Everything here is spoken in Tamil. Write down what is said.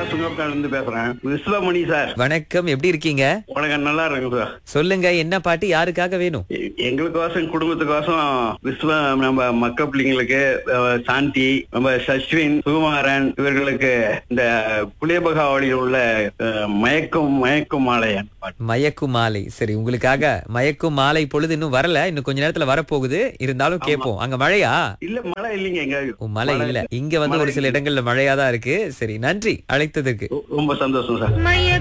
சுங்கப்கால இருந்து பேசுறேன் விஸ்வமணி சார் வணக்கம் எப்படி இருக்கீங்க உலகம் நல்லா இருக்கு சார் சொல்லுங்க என்ன பாட்டு யாருக்காக வேணும் எ- எங்களுக்கோசம் குடும்பத்துக்கோசம் விஸ்வ நம்ம மக்க பிள்ளைங்களுக்கு அஹ், சாந்தி நம்ம சஸ்வின் சுகுமாரன் இவர்களுக்கு இந்த புளியபகாவளியில் உள்ள அஹ், மயக்கும் மயக்கும் மாலையன் பாட்டு மயக்கும் மாலை சரி உங்களுக்காக மயக்கும் மாலை பொழுது இன்னும் வரல இன்னும் கொஞ்ச நேரத்துல வரப்போகுது இருந்தாலும் கேட்போம் அங்க மழையா இல்ல மழை இல்லைங்க எங்க ஓ, மழை இல்ல இங்க வந்து ஒரு சில இடங்கள்ல மழையா தான் இருக்கு சரி நன்றி அழைத்ததற்கு ரொம்ப சந்தோஷம் சார் மய